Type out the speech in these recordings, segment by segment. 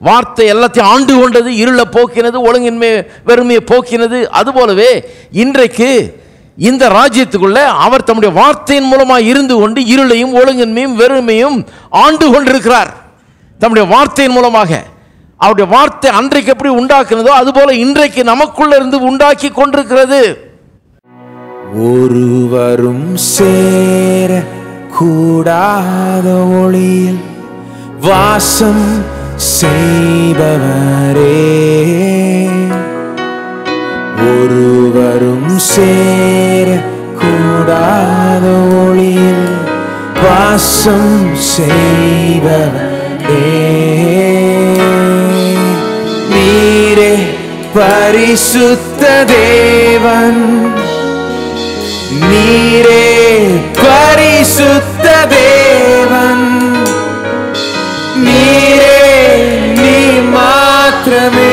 வார்த்தை எல்லாத்தையும் ஆண்டு கொண்டது இருளை போக்கினது ஒழுங்கின்மை வெறுமையை போக்கினது அதுபோலவே இன்றைக்கு இந்த ராஜ்யத்துக்குள்ள அவர் தம்முடைய வார்த்தையின் மூலமாக இருந்து கொண்டு இருளையும் ஒழுங்கின்மையும் வெறுமையும் ஆண்டு கொண்டிருக்கிறார் தம்முடைய வார்த்தையின் மூலமாக அவருடைய வார்த்தை அன்றைக்கு எப்படி உண்டாக்குனதோ அதுபோல இன்றைக்கு நமக்குள்ள இருந்து உண்டாக்கி கொண்டிருக்கிறது ஒருவரும் சேர கூடாத ஒளியில் வாசம் செய்பவரே ஒருவரும் சேர கூடாத ஒளியில் வாசம் செய்பவரே நீரே பரிசுத்த தேவன் நீரே பரிசுத்த தேவன் நீரே நீ மாத்திரமே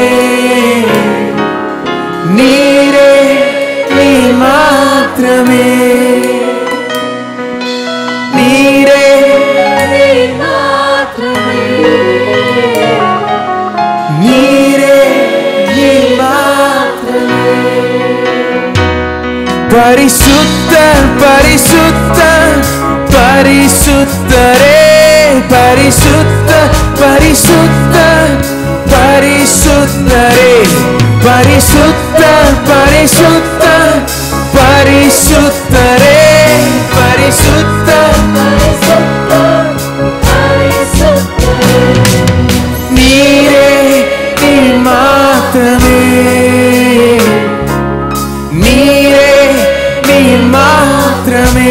நீரே நீ மாத்திரமே நீரே நீரே நீ மாத்திரமே பரிசுத்த பரிசுத்த பரிசுத்தரே பரிசுத்த பரிசுத்த பரிசுத்தரே பரிசுத்த பரிசுத்த பரிசுத்தரே பரிசுத்த நீரே நீ மாத்திரமே நீரே நீ மாத்திரமே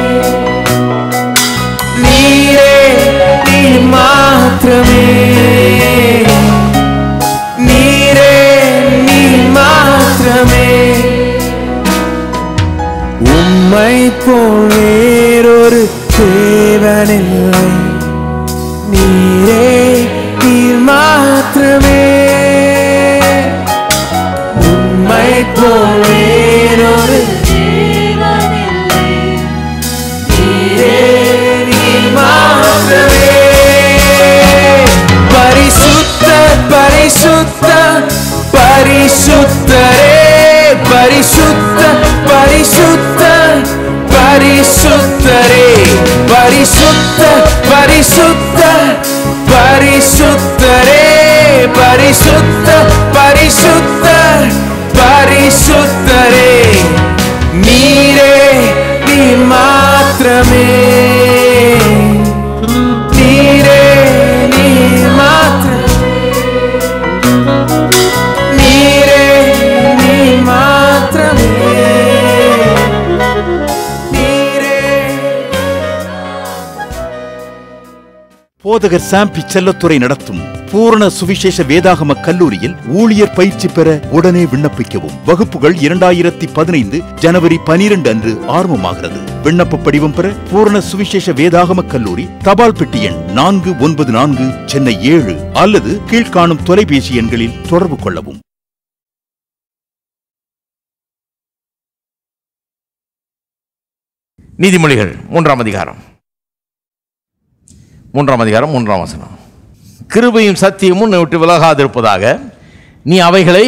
நீரே நீ மாத்திரமே நீரே நீ மாத்திரமே உம்மை போல் வேறொரு தேவனில்லை நீரே நீர் மாத்திரமே உம்மை போல் வேறொரு நீரே நீர் மாத்திரமே பரிசுத்த பரிசுத்த பரிசுத்தரே பரிசுத்த பரிசுத்த பரிசுத்தரே பரிசுத்த பரிசுத்த பரிசுத்தரே பரிசுத்த பரிசுத்த பரிசுத்தரே நீரே நீ மாத்திரமே நீரே நீ மாத்திரமே நீரே நீ மாத்திரமே நீரே போதகர் சாம்பி செல்லத்துறை நடத்தும் பூரண சுவிசேஷ வேதாகம கல்லூரியில் ஊழியர் பயிற்சி பெற உடனே விண்ணப்பிக்கவும் வகுப்புகள் இரண்டாயிரத்தி பதினைந்து ஜனவரி பனிரெண்டு அன்று ஆரம்பமாகிறது விண்ணப்ப படிவம் பெற பூரண சுவிசேஷ வேதாகம கல்லூரி தபால் பெட்டி எண் நான்கு ஒன்பது நான்கு சென்னை ஏழு அல்லது கீழ்காணும் தொலைபேசி எண்களில் தொடர்பு கொள்ளவும் நீதிமொழிகள் மூன்றாம் அதிகாரம் மூன்றாம் அதிகாரம் மூன்றாம் வசனம் கிருபையும் சத்தியமும் உன்னை விட்டு விலகாதிருப்பதாக நீ அவைகளை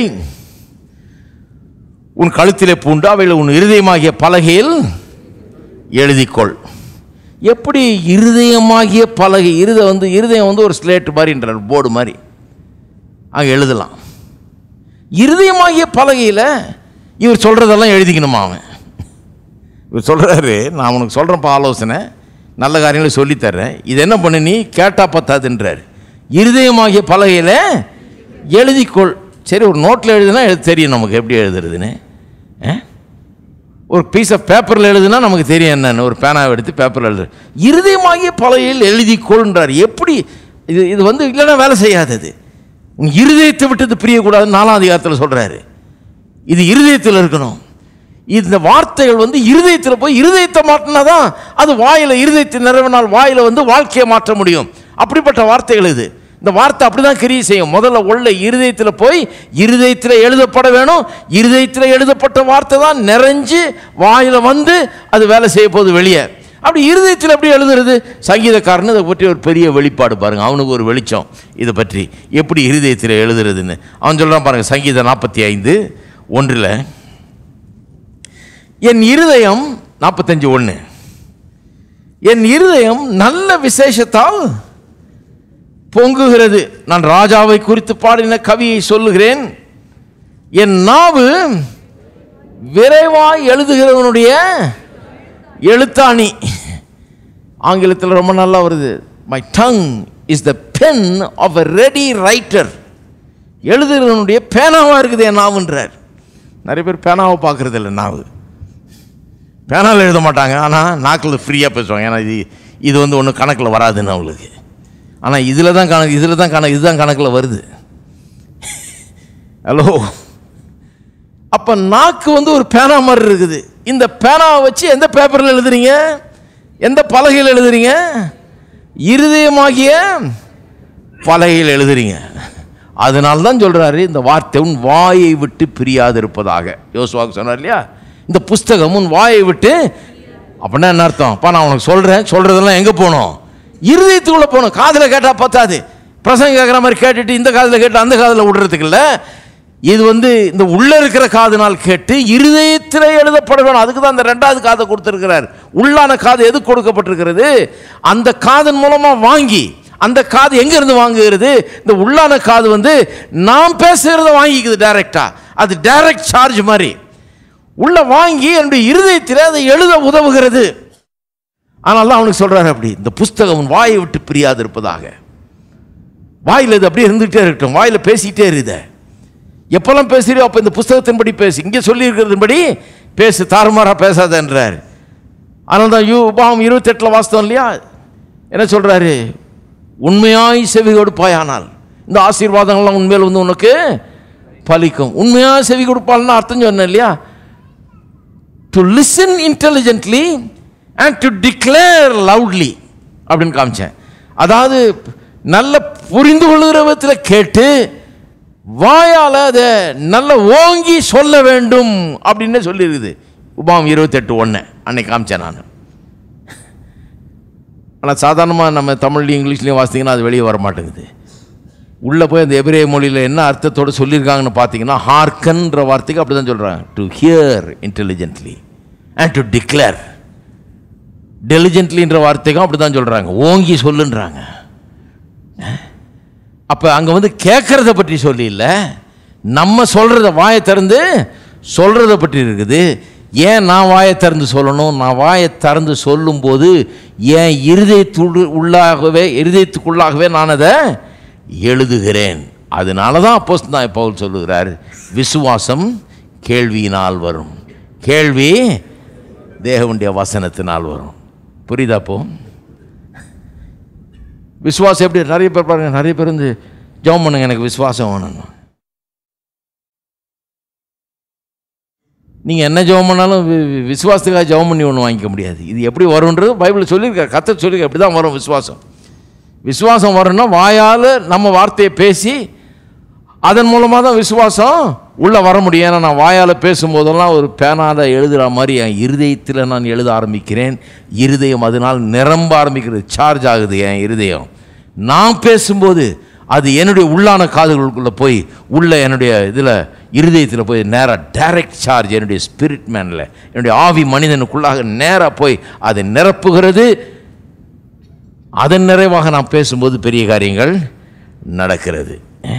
உன் கழுத்திலே பூண்டு அவைகளை உன் இருதயமாகிய பலகையில் எழுதிக்கொள் எப்படி இருதயமாகிய பலகை இருத வந்து இருதயம் வந்து ஒரு ஸ்லேட் மாதிரின்றார் போர்டு மாதிரி அங்கே எழுதலாம் இருதயமாகிய பலகையில் இவர் சொல்கிறதெல்லாம் எழுதிக்கணுமா அவன் இவர் சொல்கிறாரு நான் உனக்கு சொல்கிறேன்ப்பா ஆலோசனை நல்ல காரியங்களை சொல்லித்தர்றேன் இது என்ன பண்ணு நீ கேட்டா பத்தாதுன்றார் இருதயமாகிய பலகையில் எழுதிக்கொள் சரி ஒரு நோட்டில் எழுதுனா எழுத தெரியும் நமக்கு எப்படி எழுதுறதுன்னு ஆ? ஒரு பீஸ் ஆஃப் பேப்பரில் எழுதுனா நமக்கு தெரியும் என்னன்னு ஒரு பேனாவை எடுத்து பேப்பரில் எழுது இருதயமாகிய பலகையில் எழுதிக்கொள்ன்றார் எப்படி இது இது வந்து இல்லைன்னா வேலை செய்யாதது உன் இருதயத்தை விட்டது பிரியக்கூடாதுன்னு நாலாம் அதிகாரத்தில் சொல்கிறாரு இது இருதயத்தில் இருக்கணும் இந்த வார்த்தைகள் வந்து இருதயத்தில் போய் இருதயத்தை மாற்றினா தான் அது வாயில இருதயத்தை நிறைவினால் வாயில வந்து வாழ்க்கையை மாற்ற முடியும் அப்படிப்பட்ட வார்த்தைகள் இது இந்த வார்த்தை அப்படிதான் கிரியை செய்யும் முதல்ல உள்ள இருதயத்தில் போய் இருதயத்தில் எழுதப்பட வேணும் இருதயத்தில் எழுதப்பட்ட வார்த்தை தான் நிறைஞ்சு வாயில வந்து அது வேலை செய்ய போகுது வெளியே அப்படி இருதயத்தில் எப்படி எழுதுறது சங்கீதக்காரன் இதை பற்றி ஒரு பெரிய வெளிப்பாடு பாருங்க அவனுக்கு ஒரு வெளிச்சம் இதை பற்றி எப்படி இருதயத்தில் எழுதுறதுன்னு அவன் சொல்கிறான் பாருங்க சங்கீதம் நாற்பத்தி ஐந்து ஒன்றில் என் இருதயம் நாற்பத்தஞ்சு ஒன்று என் இருதயம் நல்ல விசேஷத்தால் பொங்குகிறது நான் ராஜாவை குறித்து பாடின கவியை சொல்லுகிறேன் என் நாவு விரைவாய் எழுதுகிறவனுடைய எழுத்தாணி ஆங்கிலத்தில் ரொம்ப நல்லா வருது my tongue is the pen of a ready writer எழுதுகிறவனுடைய பேனாவாக இருக்குது என் நாவுன்றார் நிறைய பேர் பேனாவை பார்க்கறது இல்லை நாவு பேனாவில் எழுத மாட்டாங்க ஆனால் நாக்கில் ஃப்ரீயாக பேசுவாங்க ஏன்னா இது இது வந்து ஒன்றும் கணக்கில் வராதுன்னு அவங்களுக்கு ஆனால் இதில் தான் கணக்கு இதில் தான் கணக்கு இதுதான் கணக்கில் வருது ஹலோ அப்போ நாக்கு வந்து ஒரு பேனா மாதிரி இருக்குது இந்த பேனாவை வச்சு எந்த பேப்பரில் எழுதுறீங்க எந்த பலகையில் எழுதுறீங்க இருதயமாகிய பலகையில் எழுதுறீங்க அதனால தான் சொல்கிறாரு இந்த வார்த்தை உன் வாயை விட்டு பிரியாது இருப்பதாக யோசுவாக்கு சொன்னார் இல்லையா இந்த புஸ்தகம் உன் வாயை விட்டு அப்படின்னா என்ன அர்த்தம் அப்பா நான் உனக்கு சொல்கிறேன் சொல்கிறதெல்லாம் எங்கே போகணும் இருதயத்துக்குள்ளே போகணும் காதில் கேட்டால் பத்தாது பிரசங்க கேட்குற மாதிரி கேட்டுட்டு இந்த காதில் கேட்டு அந்த காதில் விடுறதுக்கு இல்லை இது வந்து இந்த உள்ள இருக்கிற காதுனால் கேட்டு இருதயத்தில் எழுதப்பட வேணும் அதுக்கு தான் அந்த ரெண்டாவது காதை கொடுத்துருக்கிறார் உள்ளான காது எது கொடுக்கப்பட்டிருக்கிறது அந்த காதன் மூலமா வாங்கி அந்த காது எங்க இருந்து வாங்குகிறது இந்த உள்ளான காது வந்து நாம் பேசுகிறத வாங்கிக்குது டைரக்டா அது டைரக்ட் சார்ஜ் மாதிரி உள்ள வாங்கி என்னுடைய இருதயத்தில் அதை எழுத உதவுகிறது ஆனால் தான் அவனுக்கு சொல்றாரு அப்படி இந்த புஸ்தகம் உன் வாயை விட்டு பிரியாது இருப்பதாக வாயில் இது அப்படியே இருந்துகிட்டே இருக்கட்டும் வாயில் பேசிக்கிட்டே இருத எப்பெல்லாம் பேசுறியோ அப்போ இந்த புஸ்தகத்தின்படி பேசு இங்கே சொல்லியிருக்கிறதுபடி பேசு தாறுமாறா பேசாதன்றார் ஆனால் தான் யூ உபாகம் இருபத்தெட்டில் வாஸ்தவம் இல்லையா என்ன சொல்கிறாரு உண்மையாய் செவி கொடுப்பாயானால் இந்த ஆசீர்வாதங்கள்லாம் உண்மையில் வந்து உனக்கு பலிக்கும் உண்மையாக செவி கொடுப்பாள்னா அர்த்தம் சொன்னேன் இல்லையா to listen intelligently and to declare loudly அப்படின்னு காமிச்சேன் அதாவது நல்ல புரிந்து கொள்ளுகிற விதத்தில் கேட்டு வாயால் அதை நல்ல ஓங்கி சொல்ல வேண்டும் அப்படின்னு சொல்லியிருக்குது உபாம் இருபத்தெட்டு ஒன்று அன்னைக்கு காமிச்சேன் நான் ஆனால் சாதாரணமாக நம்ம தமிழ்லையும் இங்கிலீஷ்லையும் வாசித்தீங்கன்னா அது வெளியே வர மாட்டேங்குது உள்ளே போய் அந்த எபிரேய மொழியில் என்ன அர்த்தத்தோடு சொல்லியிருக்காங்கன்னு பார்த்தீங்கன்னா ஹார்க்கன்ற வார்த்தைக்கு அப்படி தான் சொல்கிறாங்க to hear intelligently and to declare டெலிஜென்ட்லின்ற வார்த்தைக்கும் அப்படி தான் சொல்கிறாங்க ஓங்கி சொல்லுன்றாங்க அப்போ அங்கே வந்து கேட்குறத பற்றி சொல்லி இல்லை நம்ம சொல்கிறத வாயை திறந்து சொல்கிறத பற்றி இருக்குது ஏன் நான் வாயை திறந்து சொல்லணும் நான் வாயை திறந்து சொல்லும்போது என் இருதயத்து உள்ளாகவே இருதயத்துக்குள்ளாகவே நான் அதை எழுதுகிறேன் அதனால தான் அப்போஸ் தான் பவுல் சொல்லுகிறார் விசுவாசம் கேள்வியினால் வரும் கேள்வி தேவனுடைய வசனத்தினால் வரும் புரியுதா அப்போ விசுவாசம் எப்படி நிறைய பேர் பாருங்க நிறைய பேர் வந்து ஜெபம் பண்ணுங்க எனக்கு விசுவாசம் வேணும் நீங்கள் என்ன ஜெபம் பண்ணாலும் வி- வி- விசுவாசத்துக்காக ஜெபம் பண்ணி ஒன்று வாங்கிக்க முடியாது இது எப்படி வரும்ன்றது பைபிளில் சொல்லியிருக்காரு கத்த சொல்லியிருக்காரு எப்படி தான் வரும் விசுவாசம் விசுவாசம் வரணும்னா வாயால் நம்ம வார்த்தையை பேசி அதன் மூலமாக தான் விசுவாசம் உள்ளே வர முடியும் ஏன்னா நான் வாயால் பேசும்போதெல்லாம் ஒரு பேனால் எழுதுகிற மாதிரி என் இருதயத்தில் நான் எழுத ஆரம்பிக்கிறேன் இருதயம் அதனால் நிரம்ப ஆரம்பிக்கிறது சார்ஜ் ஆகுது என் இருதயம் நான் பேசும்போது அது என்னுடைய உள்ளான காதுகளுக்குள்ளே போய் உள்ள என்னுடைய இதில் இருதயத்தில் போய் நேராக டைரக்ட் சார்ஜ் என்னுடைய ஸ்பிரிட் மேனில் என்னுடைய ஆவி மனிதனுக்குள்ளாக நேராக போய் அதை நிரப்புகிறது அதன் நிறைவாக நான் பேசும்போது பெரிய காரியங்கள் நடக்கிறது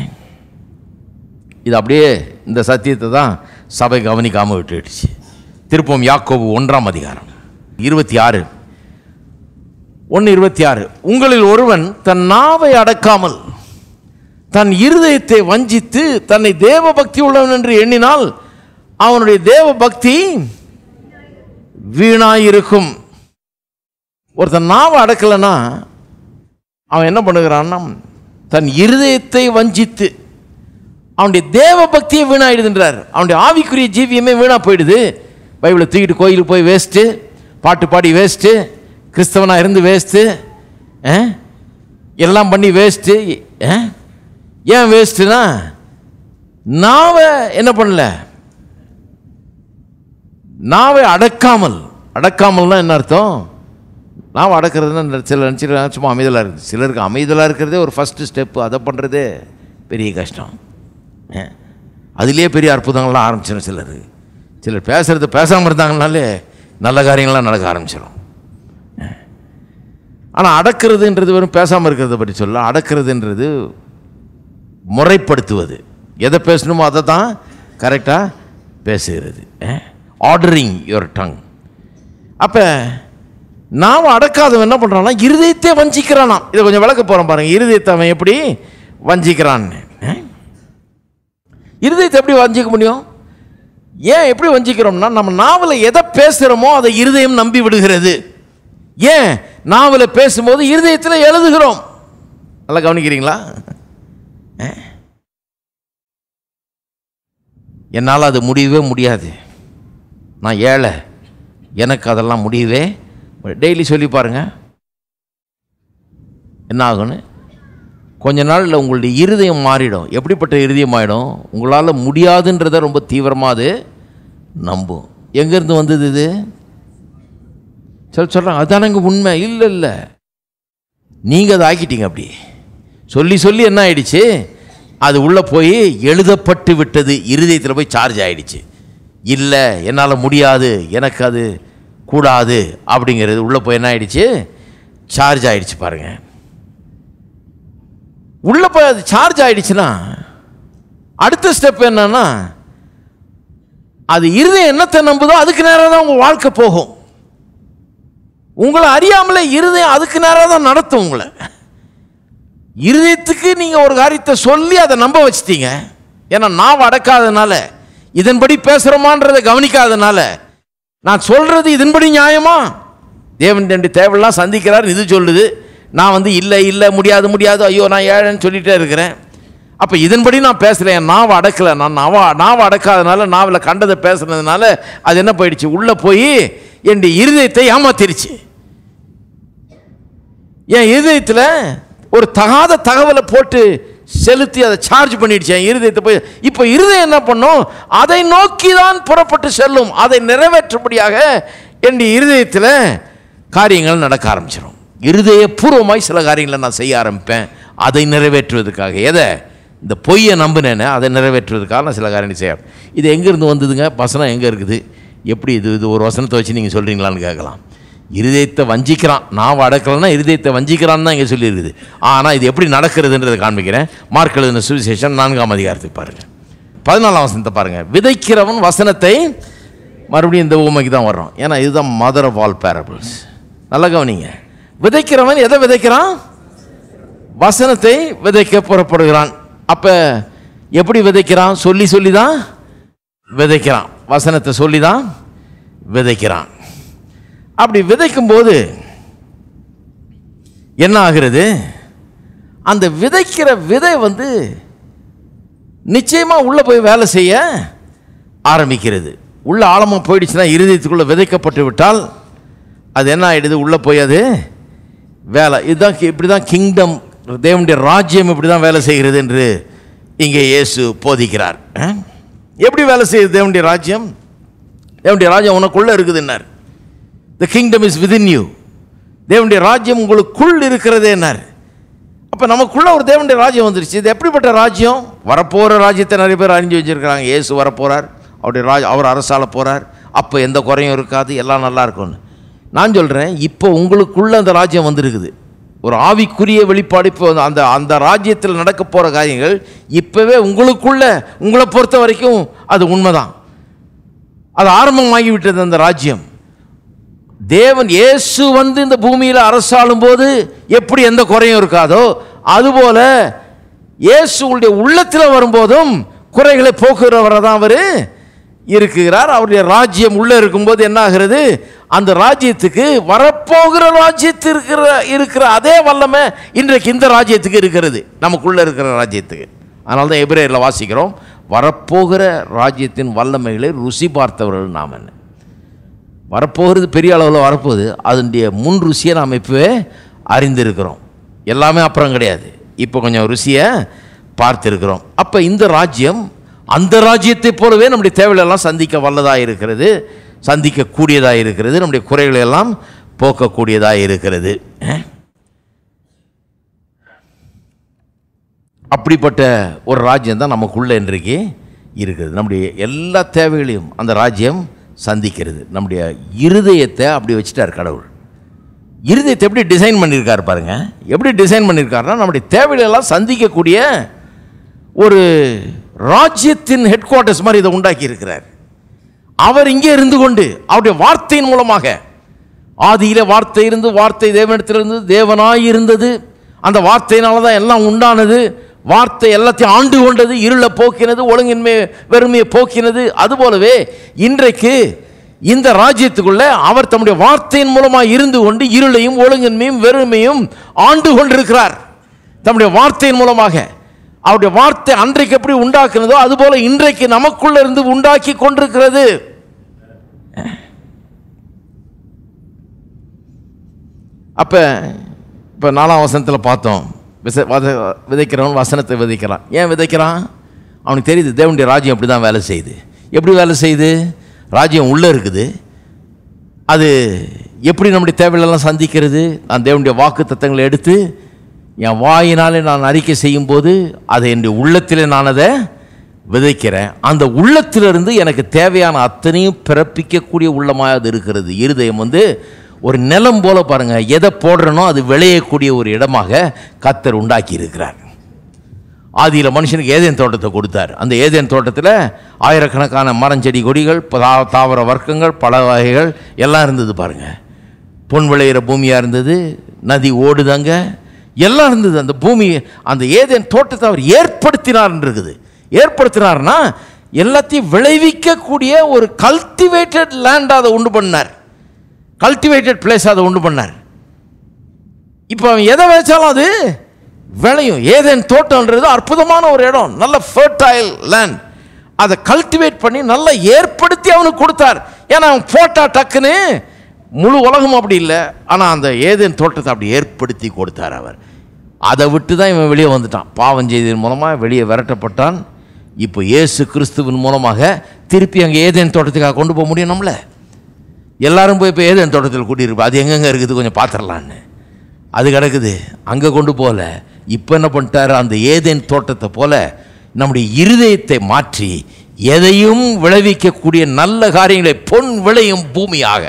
இது அப்படியே இந்த சத்தியத்தை தான் சபை கவனிக்காமல் விட்டுடுச்சு திருப்பம் யாக்கோபு ஒன்றாம் அதிகாரம் இருபத்தி ஆறு ஒன்று இருபத்தி ஆறு உங்களில் ஒருவன் தன் நாவை அடக்காமல் தன் இருதயத்தை வஞ்சித்து தன்னை தேவ பக்தி உள்ளவன் என்று எண்ணினால் அவனுடைய தேவ பக்தி வீணாயிருக்கும் ஒருத்தன் நாவை அடக்கலைன்னா அவன் என்ன பண்ணுகிறான்னா தன் இருதயத்தை வஞ்சித்து அவனுடைய தேவ பக்தியை வீணாயிடுதுன்றார் அவனுடைய ஆவிக்குரிய ஜீவியமே வீணா போயிடுது பைபிளை தூக்கிட்டு கோயிலுக்கு போய் வேஸ்ட்டு பாட்டு பாடி வேஸ்ட்டு கிறிஸ்தவனாக இருந்து வேஸ்ட்டு எல்லாம் பண்ணி வேஸ்ட்டு ஏன் வேஸ்ட்டுனா நாவை என்ன பண்ணல நாவை அடக்காமல் அடக்காமல்னா என்ன அர்த்தம் நாம் அடக்கிறதுனா சில நினச்சிட்டு சும்மா அமைதலாக இருக்குது சிலருக்கு அமைதலாக இருக்கிறதே ஒரு ஃபஸ்ட்டு ஸ்டெப்பு அதை பண்ணுறதே பெரிய கஷ்டம் ஏன்? அதுலேயே பெரிய அற்புதங்கள்லாம் ஆரம்பிச்சிடும் சிலர் சிலர் பேசுகிறது பேசாமல் இருந்தாங்கனாலே நல்ல காரியங்கள்லாம் நடக்க ஆரம்பிச்சிடும் ஆனால் அடக்கிறதுன்றது வெறும் பேசாமல் இருக்கிறத பற்றி சொல்ல அடக்கிறதுன்றது முறைப்படுத்துவது எதை பேசணுமோ அதை தான் கரெக்டாக பேசுகிறது ஆர்டரிங் யுவர் டங் அப்போ நாம் அடக்காதவன் என்ன பண்ணுறான்னா இருதயத்தை வஞ்சிக்கிறானா இதை கொஞ்சம் விளக்க போகிறோம் பாருங்க இருதயத்தை அவன் எப்படி வஞ்சிக்கிறான்னு அஹ்? இருதயத்தை எப்படி வஞ்சிக்க முடியும் ஏன் எப்படி வஞ்சிக்கிறோம்னா நம்ம நாவல எதை பேசுகிறோமோ அதை இருதயம் நம்பி விடுகிறது ஏன் நாவல பேசும்போது இருதயத்தில் எழுதுகிறோம் நல்லா கவனிக்கிறீங்களா அஹ்? என்னால் அது முடியவே முடியாது நான் ஏழை எனக்கு அதெல்லாம் முடியவே டெய்லி சொல்லி பாருங்க என்ன ஆகும்னு கொஞ்ச நாளில் உங்களுடைய இருதயம் மாறிடும் எப்படிப்பட்ட இருதயம் ஆகிடும் உங்களால் முடியாதுன்றதை ரொம்ப தீவிரமாக அது நம்பும் எங்கேருந்து வந்தது இது சொல்லி சொல்கிறாங்க அதானங்க உண்மை இல்லை இல்லை நீங்கள் அதை ஆக்கிட்டீங்க அப்படி சொல்லி சொல்லி என்ன ஆயிடுச்சு அது உள்ளே போய் எழுதப்பட்டு விட்டது இருதயத்தில் போய் சார்ஜ் ஆயிடுச்சு இல்லை என்னால் முடியாது எனக்கு அது கூடாது அப்படிங்கிறது உள்ளே போய் என்ன ஆயிடுச்சு சார்ஜ் ஆயிடுச்சு பாருங்க உள்ளே போய் அது சார்ஜ் ஆயிடுச்சுன்னா அடுத்த ஸ்டெப் என்னன்னா அது இருதயம் என்னத்தை நம்புதோ அதுக்கு நேரம் தான் உங்கள் வாழ்க்கை போகும் உங்களை அறியாமலே இருதயம் அதுக்கு நேரம் தான் நடத்தும் உங்களை இருதயத்துக்கு நீங்கள் ஒரு காரியத்தை சொல்லி அதை நம்ப வச்சிட்டீங்க ஏன்னா நான் அடக்காதனால இதன்படி பேசுகிறோமான்றதை கவனிக்காதனால நான் சொல்கிறது இதன்படி நியாயமா தேவன் ரெண்டு தேவையெல்லாம் சந்திக்கிறார் இது சொல்லுது நான் வந்து இல்லை இல்லை முடியாது முடியாது ஐயோ நான் ஏழைன்னு சொல்லிட்டே இருக்கிறேன் அப்போ இதன்படி நான் பேசுகிறேன் நாவை அடக்கலை நான் நாவ நாவை அடக்காதனால நாவில் கண்டதை பேசுனதுனால அது என்ன போயிடுச்சு உள்ளே போய் என் இருதயத்தை ஏமாத்திருச்சு என் இருதயத்தில் ஒரு தகாத தகவலை போட்டு செலுத்தி அதை சார்ஜ் பண்ணிடுச்சு என் இருதயத்தை போய் இப்போ இருதயம் என்ன பண்ணும் அதை நோக்கி தான் புறப்பட்டு செல்லும் அதை நிறைவேற்றும்படியாக என் இருதயத்தில் காரியங்கள் நடக்க ஆரம்பிச்சிடும் இருதயபூர்வமாய் சில காரியங்களை நான் செய்ய ஆரம்பிப்பேன் அதை நிறைவேற்றுவதற்காக எதை இந்த பொய்யை நம்பினேன்னு அதை நிறைவேற்றுவதற்காக நான் சில காரியங்கள் செய்ய ஆரம்பி- இது எங்கேருந்து வந்ததுங்க வசனம் எங்கே இருக்குது எப்படி இது இது ஒரு வசனத்தை வச்சு நீங்கள் சொல்கிறீங்களான்னு கேட்கலாம் இருதயத்தை வஞ்சிக்கிறான் நான் அடக்கலைன்னா இருதயத்தை வஞ்சிக்கிறான்னு தான் இங்கே சொல்லியிருக்குது ஆனால் இது எப்படி நடக்கிறதுன்றதை காண்பிக்கிறேன் மார்க் எழுதின சுவிசேஷம் நான்காம் அதிகாரத்துக்கு பாருங்கள் பதினாலாம் வசனத்தை பாருங்கள் விதைக்கிறவன் வசனத்தை மறுபடியும் இந்த ஊமைக்கு தான் வர்றோம் ஏன்னா இதுதான் மதர் ஆஃப் ஆல் பேரபிள்ஸ் நல்லா கவனிங்க விதைக்கிறவன் எதை விதைக்கிறான் வசனத்தை விதைக்க புறப்படுகிறான் அப்போ எப்படி விதைக்கிறான் சொல்லி சொல்லி தான் விதைக்கிறான் வசனத்தை சொல்லி தான் விதைக்கிறான் அப்படி விதைக்கும்போது என்ன ஆகிறது அந்த விதைக்கிற விதை வந்து நிச்சயமாக உள்ளே போய் வேலை செய்ய ஆரம்பிக்கிறது உள்ள ஆழமாக போயிடுச்சுன்னா இருதயத்துக்குள்ளே விதைக்கப்பட்டு விட்டால் அது என்ன ஆயிடுது உள்ளே போய் அது வேலை இதுதான் கி- இப்படி தான் கிங்டம் தேவனுடைய ராஜ்யம் இப்படி தான் வேலை செய்கிறது என்று இங்கே இயேசு போதிக்கிறார் அஹ்? எப்படி வேலை செய்யுது தேவனுடைய ராஜ்யம் தேவனுடைய ராஜ்யம் உனக்குள்ளே இருக்குதுன்னார் the kingdom is within you தேவனுடைய ராஜ்யம் உங்களுக்குள் இருக்கிறதேன்னார் அப்போ நமக்குள்ள ஒரு தேவனுடைய ராஜ்யம் வந்துருச்சு இது எப்படிப்பட்ட ராஜ்யம் வரப்போகிற ராஜ்யத்தை நிறைய பேர் அறிஞ்சு வச்சிருக்கிறாங்க இயேசு வரப்போகிறார் அவருடைய ராஜ் அவர் அரசால போகிறார் அப்போ எந்த குறையும் இருக்காது எல்லாம் நல்லா இருக்கும்னு நான் சொல்கிறேன் இப்போ உங்களுக்குள்ள அந்த ராஜ்யம் வந்திருக்குது ஒரு ஆவிக்குரிய வெளிப்பாடு இப்போ வந்து அந்த அந்த ராஜ்யத்தில் நடக்க போகிற காரியங்கள் இப்போவே உங்களுக்குள்ள உங்களை பொறுத்த வரைக்கும் அது உண்மைதான் அது ஆரம்பமாகி விட்டது அந்த ராஜ்யம் தேவன் இயேசு வந்து இந்த பூமியில் அரசாளும் போது எப்படி எந்த குறையும் இருக்காதோ அதுபோல இயேசு உங்களுடைய உள்ளத்தில் வரும்போதும் குறைகளை போக்குகிறவரை தான் அவர் இருக்குகிறார் அவருடைய ராஜ்யம் உள்ளே இருக்கும்போது என்ன ஆகிறது அந்த ராஜ்யத்துக்கு வரப்போகிற ராஜ்யத்து இருக்கிற இருக்கிற அதே வல்லமை இன்றைக்கு இந்த ராஜ்யத்துக்கு இருக்கிறது நமக்குள்ளே இருக்கிற ராஜ்யத்துக்கு அதனால தான் எபிரேயரில் வாசிக்கிறோம் வரப்போகிற ராஜ்யத்தின் வல்லமைகளை ருசி பார்த்தவர்கள் நாம் என்ன வரப்போகிறது பெரிய அளவில் வரப்போகுது அதனுடைய முன் ருசியை நாம் இப்போவே அறிந்திருக்கிறோம் எல்லாமே அப்புறம் கிடையாது இப்போ கொஞ்சம் ருசியை பார்த்துருக்கிறோம் அப்போ இந்த ராஜ்யம் அந்த ராஜ்யத்தை போலவே நம்முடைய தேவைகளெல்லாம் சந்திக்க வல்லதாக இருக்கிறது சந்திக்கக்கூடியதாக இருக்கிறது நம்முடைய குறைகளை எல்லாம் போக்கக்கூடியதாக இருக்கிறது அஹ்? அப்படிப்பட்ட ஒரு ராஜ்யம் தான் நமக்குள்ள இன்றைக்கு இருக்குது நம்முடைய எல்லா தேவைகளையும் அந்த ராஜ்யம் சந்திக்கிறது நம்முடைய இருதயத்தை அப்படி வச்சுட்டார் கடவுள் இருதயத்தை எப்படி டிசைன் பண்ணியிருக்காரு பாருங்க எப்படி டிசைன் பண்ணியிருக்காருன்னா நம்முடைய தேவைகளை எல்லாம் சந்திக்கக்கூடிய ஒரு ராஜ்யத்தின் ஹெட் குவார்ட்டர்ஸ் மாதிரி இதை உண்டாக்கி இருக்கிறார் அவர் இங்கே இருந்து கொண்டு அவருடைய வார்த்தையின் மூலமாக ஆதியில வார்த்தை இருந்து வார்த்தை தேவனிடத்திலிருந்து தேவனாய் இருந்தது அந்த வார்த்தையினால தான் எல்லாம் உண்டானது வார்த்தை எல்லாத்தையும் ஆண்டு கொண்டது இருளை போக்கினது ஒழுங்கின்மை வெறுமையை போக்கினது அதுபோலவே இன்றைக்கு இந்த ராஜ்யத்துக்குள்ள அவர் தம்முடைய வார்த்தையின் மூலமாக இருந்து கொண்டு இருளையும் ஒழுங்கின்மையும் வெறுமையும் ஆண்டு கொண்டிருக்கிறார் தம்முடைய வார்த்தையின் மூலமாக அவருடைய வார்த்தை அன்றைக்கு எப்படி உண்டாக்குனதோ அதுபோல இன்றைக்கு நமக்குள்ள இருந்து உண்டாக்கி கொண்டிருக்கிறது அப்போ இப்போ நாலாம் வசனத்தில் பார்த்தோம் விச வத விதைக்கிறவன் வசனத்தை விதைக்கிறான் ஏன் விதைக்கிறான் அவனுக்கு தெரியுது தேவனுடைய ராஜ்யம் அப்படி தான் வேலை செய்யுது எப்படி வேலை செய்யுது ராஜ்யம் உள்ளே இருக்குது அது எப்படி நம்முடைய தேவைகளெல்லாம் சந்திக்கிறது நான் தேவனுடைய வாக்கு தத்தங்களை எடுத்து என் வாயினாலே நான் அறிக்கை செய்யும்போது அதை என்னுடைய உள்ளத்திலே நான் அதை விதைக்கிறேன் அந்த உள்ளத்திலிருந்து எனக்கு தேவையான அத்தனையும் பிறப்பிக்கக்கூடிய உள்ளமாக அது இருக்கிறது இருதயம் வந்து ஒரு நிலம் போல பாருங்க எதை போடுறனோ அது விளையக்கூடிய ஒரு இடமாக கத்தர் உண்டாக்கி இருக்கிறார் ஆதியில் மனுஷனுக்கு ஏதேன் தோட்டத்தை கொடுத்தார் அந்த ஏதேன் தோட்டத்தில் ஆயிரக்கணக்கான மரஞ்செடி கொடிகள் பதா- தாவர வர்க்கங்கள் பல வகைகள் எல்லாம் இருந்தது பாருங்க பொன் விளையிற பூமியாக இருந்தது நதி ஓடுதாங்க எல்லாம் இருந்தது அந்த பூமி அந்த ஏதேன் தோட்டத்தை அவர் ஏற்படுத்தினார்னு இருக்குது ஏற்படுத்தினார்னா எல்லாத்தையும் விளைவிக்கக்கூடிய ஒரு கல்டிவேட்டட் லேண்ட் அதை உண்டு பண்ணார் கல்டிவேட்டட் பிளேஸ் அதை உண்டு பண்ணார் இப்போ அவன் எதை வச்சாலும் அது விளையும் ஏதேன் தோட்டம்ன்றது அற்புதமான ஒரு இடம் நல்ல ஃபர்டைல் லேண்ட் அதை கல்டிவேட் பண்ணி நல்லா ஏற்படுத்தி அவனுக்கு கொடுத்தார் ஏன்னா அவன் போட்டா டக்குன்னு முழு உலகம் அப்படி இல்லை ஆனால் அந்த ஏதேன் தோட்டத்தை அப்படி ஏற்படுத்தி கொடுத்தார் அவர் அதை விட்டு தான் இவன் வெளியே வந்துட்டான் பாவம் செய்ததன் மூலமாக வெளியே விரட்டப்பட்டான் இப்போ இயேசு கிறிஸ்துவின் மூலமாக திருப்பி அங்கே ஏதேன் தோட்டத்துக்காக கொண்டு போக முடியும் நம்மளை எல்லாரும் போய் இப்போ ஏதேன் தோட்டத்தில் கூட்டியிருப்பா அது எங்கெங்கே இருக்குது கொஞ்சம் பார்த்துடலான்னு அது கிடக்குது அங்கே கொண்டு போகல இப்போ என்ன பண்ணிட்டாரு அந்த ஏதேன் தோட்டத்தை போல நம்முடைய இருதயத்தை மாற்றி எதையும் விளைவிக்கக்கூடிய நல்ல காரியங்களை பொன் விளையும் பூமியாக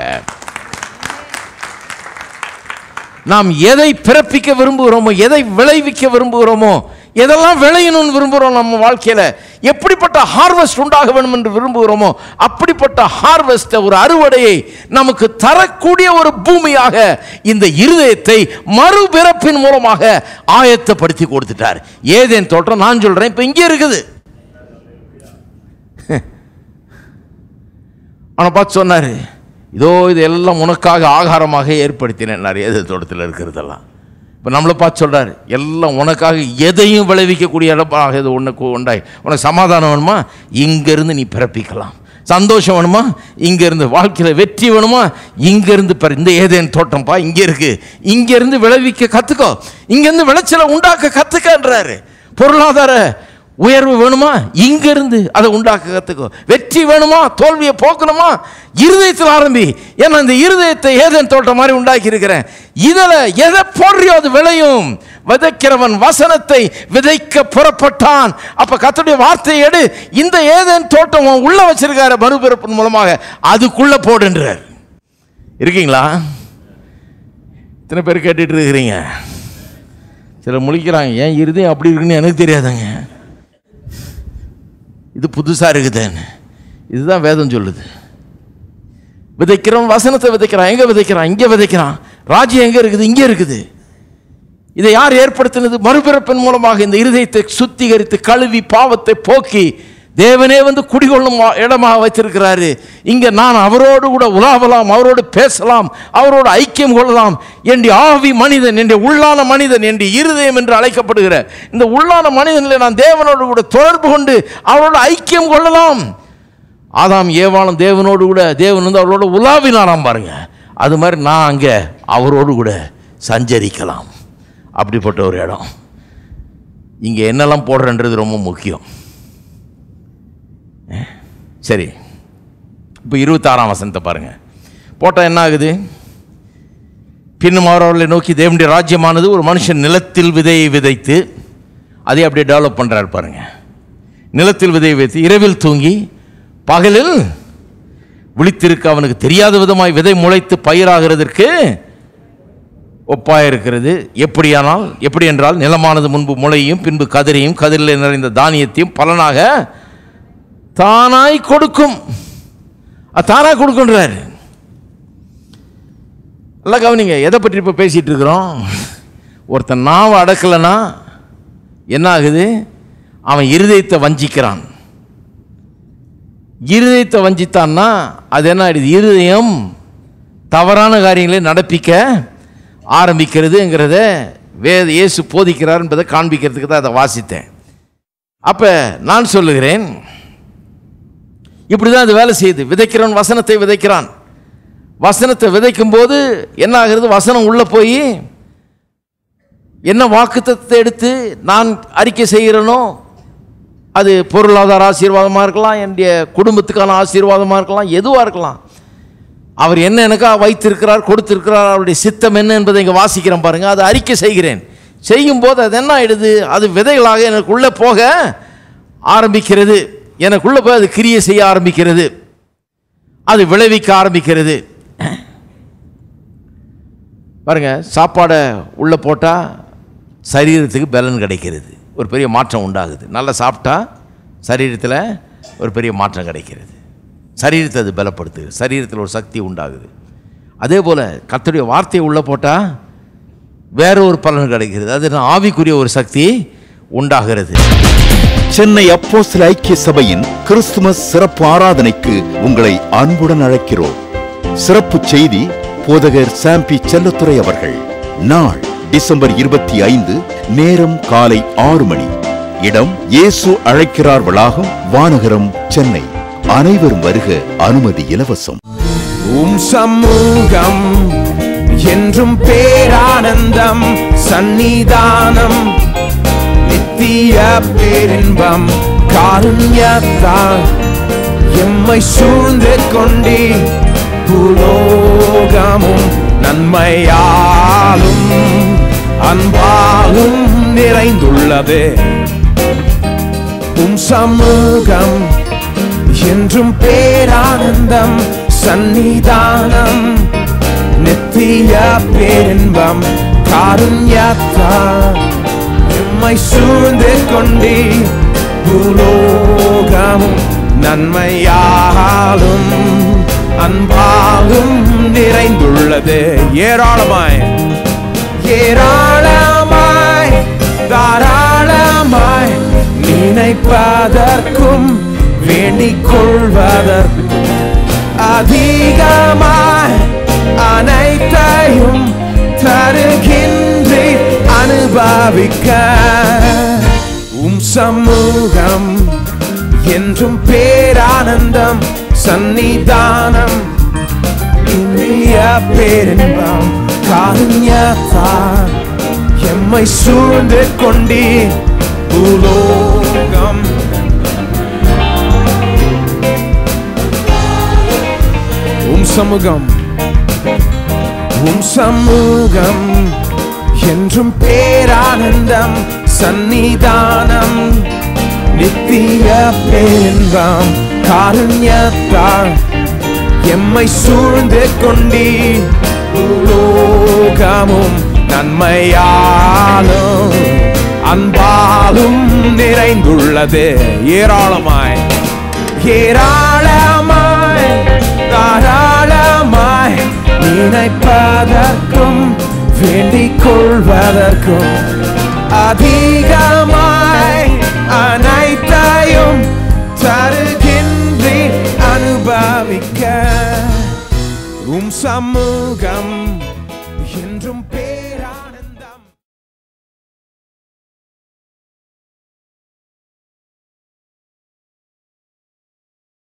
நாம் எதை பிறப்பிக்க விரும்புகிறோமோ எதை விளைவிக்க விரும்புகிறோமோ எதெல்லாம் விளையணும்னு விரும்புகிறோம் நம்ம வாழ்க்கையில் எப்படிப்பட்ட ஹார்வெஸ்ட் உண்டாக வேண்டும் என்று விரும்புகிறோமோ அப்படிப்பட்ட ஹார்வெஸ்ட் ஒரு அறுவடையை நமக்கு தரக்கூடிய ஒரு பூமியாக இந்த இருதயத்தை மறுபிறப்பின் மூலமாக ஆயத்தப்படுத்தி கொடுத்துட்டார் ஏதேன் தோட்டம் நான் சொல்கிறேன் இப்போ இங்கே இருக்குது அவனை பார்த்து சொன்னார் இதோ இது எல்லாம் உனக்காக ஆகாரமாக ஏற்படுத்தினேன் நிறைய எது தோட்டத்தில் இருக்கிறதெல்லாம் இப்போ நம்மளை பார்த்து சொல்கிறார் எல்லாம் உனக்காக எதையும் விளைவிக்கக்கூடிய இடமாக இது உனக்கு உண்டாய் உனக்கு சமாதானம் வேணுமா இங்கேருந்து நீ பிறப்பிக்கலாம் சந்தோஷம் வேணுமா இங்கேருந்து வாழ்க்கையில் வெற்றி வேணுமா இங்கேருந்து பிற இந்த ஏதேன் தோட்டம்ப்பா இங்கே இருக்குது இங்கேருந்து விளைவிக்க கற்றுக்கோ இங்கேருந்து விளைச்சலை உண்டாக்க கற்றுக்கன்றாரு பொருளாதார உயர்வு வேணுமா இங்கிருந்து அதை உண்டாக்க கற்றுக்கோ வெற்றி வேணுமா தோல்வியை போக்கணுமா இருதயத்தில் ஆரம்பி ஏன்னா இந்த இருதயத்தை ஏதேன் தோட்டம் மாதிரி உண்டாக்கி இருக்கிறேன் இதில் எதை போடுறியோ அது விளையும் விதைக்கிறவன் வசனத்தை விதைக்க புறப்பட்டான் அப்ப கர்த்தருடைய வார்த்தையை எடு இந்த ஏதேன் தோட்டம் உன் உள்ள வச்சிருக்காரு மறுபிறப்பின் மூலமாக அதுக்குள்ள போடுன்றார் இருக்கீங்களா இத்தனை பேர் கேட்டுட்டு இருக்கிறீங்க சிலர் முழிக்கிறாங்க ஏன் இருதயம் அப்படி இருக்குன்னு எனக்கு தெரியாதுங்க இது புதுசாக இருக்குதுன்னு இதுதான் வேதம் சொல்லுது விதைக்கிறவன் வசனத்தை விதைக்கிறான் எங்கே விதைக்கிறான் இங்கே விதைக்கிறான் ராஜ்யம் எங்கே இருக்குது இங்கே இருக்குது இதை யார் ஏற்படுத்தினது மறுபிறப்பின் மூலமாக இந்த இருதயத்தை சுத்திகரித்து கழுவி பாவத்தை போக்கி தேவனே வந்து குடிகொள்ளும் வா- இடமாக வச்சிருக்கிறாரு இங்க நான் அவரோடு கூட உலாவலாம் அவரோடு பேசலாம் அவரோடு ஐக்கியம் கொள்ளலாம் என்னுடைய ஆவி மனிதன் என்னுடைய உள்ளான மனிதன் என்னுடைய இருதயம் என்று அழைக்கப்படுகிற இந்த உள்ளான மனிதனில் நான் தேவனோடு கூட தொடர்பு கொண்டு அவரோடு ஐக்கியம் கொள்ளலாம் ஆதாம் ஏவாளும் தேவனோடு கூட தேவன் வந்து அவரோட உலாவினாராம் பாருங்க அது மாதிரி நான் அங்கே அவரோடு கூட சஞ்சரிக்கலாம் அப்படிப்பட்ட ஒரு இடம் இங்கே என்னெல்லாம் போடுறன்றது ரொம்ப முக்கியம் அஹ், சரி இப்போ இருபத்தாறாம் வசனத்தை பாருங்க போட்டால் என்ன ஆகுது பின்னும் அவர் அவர்களை நோக்கி தேவனுடைய ராஜ்யமானது ஒரு மனுஷன் நிலத்தில் விதையை விதைத்து அதை அப்படியே டெவலப் பண்ணுறாரு பாருங்க நிலத்தில் விதையை வைத்து இரவில் தூங்கி பகலில் விழித்திருக்க அவனுக்கு தெரியாத விதமாய் விதை முளைத்து பயிராகிறதற்கு ஒப்பாயிருக்கிறது எப்படியானால் எப்படி என்றால் நிலமானது முன்பு முளையும் பின்பு கதிரையும் கதிரில் நிறைந்த தானியத்தையும் பலனாக தானாய் கொடுக்கும் அது தானாக கொடுக்குன்றாரு நல்லா கவனிங்க எதை பற்றி இப்போ பேசிகிட்டு இருக்கிறோம் ஒருத்தன் நாவை அடக்கலைன்னா என்ன ஆகுது அவன் இருதயத்தை வஞ்சிக்கிறான் இருதயத்தை வஞ்சித்தான்னா அது என்ன ஆயிடுது இருதயம் தவறான காரியங்களை நடப்பிக்க ஆரம்பிக்கிறதுங்கிறத வேத இயேசு போதிக்கிறார் என்பதை காண்பிக்கிறதுக்கு தான் அதை வாசித்தேன் அப்போ நான் சொல்லுகிறேன் இப்படி தான் அது வேலை செய்யுது விதைக்கிறவன் வசனத்தை விதைக்கிறான் வசனத்தை விதைக்கும் போது என்ன ஆகிறது வசனம் உள்ளே போய் என்ன வாக்குத்தத்தை எடுத்து நான் அறிக்கை செய்கிறேனோ அது பொருளாதார ஆசீர்வாதமாக இருக்கலாம் என்னுடைய குடும்பத்துக்கான ஆசீர்வாதமாக இருக்கலாம் எதுவாக இருக்கலாம் அவர் என்ன எனக்காக வைத்திருக்கிறார் கொடுத்திருக்கிறார் அவருடைய சித்தம் என்ன என்பதை இங்கே வாசிக்கிறேன் பாருங்க அதை அறிக்கை செய்கிறேன் செய்யும்போது அது என்ன ஆயிடுது அது விதைகளாக எனக்குள்ளே போக ஆரம்பிக்கிறது எனக்குள்ளே போய் அது கிரியை செய்ய ஆரம்பிக்கிறது அது விளைவிக்க ஆரம்பிக்கிறது பாருங்க சாப்பாடை உள்ளே போட்டால் சரீரத்துக்கு பலன் கிடைக்கிறது ஒரு பெரிய மாற்றம் உண்டாகுது நல்லா சாப்பிட்டா சரீரத்தில் ஒரு பெரிய மாற்றம் கிடைக்கிறது சரீரத்தை அது பலப்படுத்துது சரீரத்தில் ஒரு சக்தி உண்டாகுது அதே போல் கர்த்தருடைய வார்த்தையை உள்ளே போட்டால் வேற ஒரு பலன் கிடைக்கிறது அது ஆவிக்குரிய ஒரு சக்தி உண்டாகிறது சென்னை அப்போஸ்தல ஐக்கிய சபையின் கிறிஸ்துமஸ் சிறப்பு ஆராதனைக்கு உங்களை அன்புடன் அழைக்கிறோம் சிறப்பு செய்தி போதகர் சாம்பி செல்லத்துறை அவர்கள் நாள் டிசம்பர் இருபத்தி ஐந்து நேரம் காலை ஆறு மணி இடம் இயேசு அழைக்கிறார் வளாகம் வானகரம் சென்னை அனைவரும் வருக அனுமதி இலவசம் உம் சமூகம் என்றும் பேரானந்தம் சந்நிதானம் நித்திய பேரின்பம் காருண்யத்தால் எம்மை சூழ்ந்து கொண்டே பூலோகமும் நன்மையாலும் அன்பாலும் நிறைந்துள்ளது உம் சமூகம் என்றும் பேரானந்தம் சந்நிதானம் நித்திய பேரின்பம் காருண்யத்தால் எம்மை சூழ்ந்து கொண்டே பூலோகமும் நன்மையாலும் அன்பாலும் நிறைந்துள்ளது ஏராளமாய் ஏராளமாய் தாராளமாய் நினைப்பதற்கும் வேண்டிக் கொள்வதற்கும் அதிகமாய் அனைத்தையும் தருகின்றே அனுபவிக்க உம் சமூகம் என்றும் பேரானந்தம் சந்நிதானம் இந்திய பேரின்பம் காருண்யத்தால் எம்மை சூழ்ந்து கொண்டே பூலோகம் உம் சமூகம் உம் சமூகம் என்றும் பேரானந்தம் சந்நிதானம் நித்திய பேரின்பம் காருண்யத்தால் எம்மை சூழ்ந்து கொண்டே லோகமும் நன்மையாலும் அன்பாலும் நிறைந்துள்ளது ஏராளமாய் ஏராளமாய் தாராளமாய் நினைப்பதற்கும் வேண்டிக் கொள்வதற்கும் அதிகமாய் அனைத்தையும் தருகின்றே அனுபவிக்க உம் சமூகம்